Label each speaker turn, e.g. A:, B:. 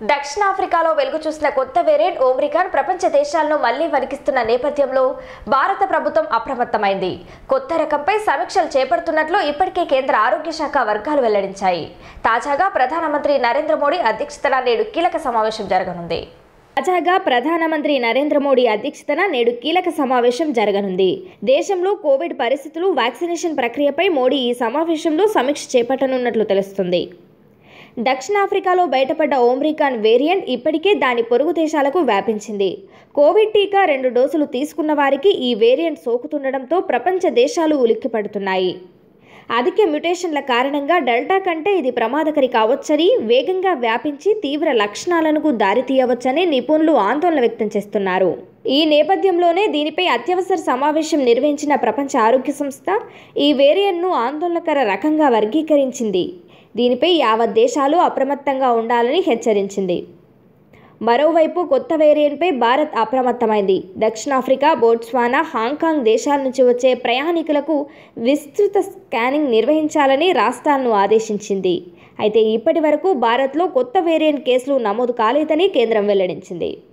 A: దక్షిణాఫ్రికాలో వెలుగు చూసిన కొత్త వేరియంట్ ఓమ్రికాన్ ప్రపంచ దేశాలను మళ్లీ వణికిస్తున్న నేపథ్యంలో భారత ప్రభుత్వం అప్రమత్తమైంది కొత్త రకంపై సమీక్షలు చేపడుతున్నట్లు ఇప్పటికే కేంద్ర ఆరోగ్య శాఖ వర్గాలు వెల్లడించాయి తాజాగా ప్రధానమంత్రి నరేంద్ర మోడీ అధ్యక్షతన నేడు కీలక సమావేశం జరగనుంది తాజాగా ప్రధానమంత్రి నరేంద్ర మోడీ అధ్యక్షతన నేడు కీలక సమావేశం జరగనుంది దేశంలో కోవిడ్ పరిస్థితులు వ్యాక్సినేషన్ ప్రక్రియపై మోడీ ఈ సమావేశంలో సమీక్ష చేపట్టనున్నట్లు తెలుస్తుంది దక్షిణాఫ్రికాలో బయటపడ్డ ఓమ్రికాన్ వేరియంట్ ఇప్పటికే దాని పొరుగు దేశాలకు వ్యాపించింది కోవిడ్ టీకా రెండు డోసులు తీసుకున్న వారికి ఈ వేరియంట్ సోకుతుండడంతో ప్రపంచ దేశాలు ఉలిక్కిపడుతున్నాయి అధిక మ్యుటేషన్ల కారణంగా డెల్టా కంటే ఇది ప్రమాదకరి కావచ్చని వేగంగా వ్యాపించి తీవ్ర లక్షణాలకు దారితీయవచ్చని నిపుణులు ఆందోళన వ్యక్తం చేస్తున్నారు ఈ నేపథ్యంలోనే దీనిపై అత్యవసర సమావేశం నిర్వహించిన ప్రపంచ ఆరోగ్య సంస్థ ఈ వేరియంట్ను ఆందోళనకర రకంగా వర్గీకరించింది దీనిపై యావత్ దేశాలు అప్రమత్తంగా ఉండాలని హెచ్చరించింది మరోవైపు కొత్త వేరియంట్పై భారత్ అప్రమత్తమైంది దక్షిణాఫ్రికా బోట్స్వానా హాంకాంగ్ దేశాల నుంచి వచ్చే ప్రయాణికులకు విస్తృత స్కానింగ్ నిర్వహించాలని రాష్ట్రాలను ఆదేశించింది అయితే ఇప్పటి వరకు భారత్లో కొత్త వేరియంట్ కేసులు నమోదు కాలేదని కేంద్రం వెల్లడించింది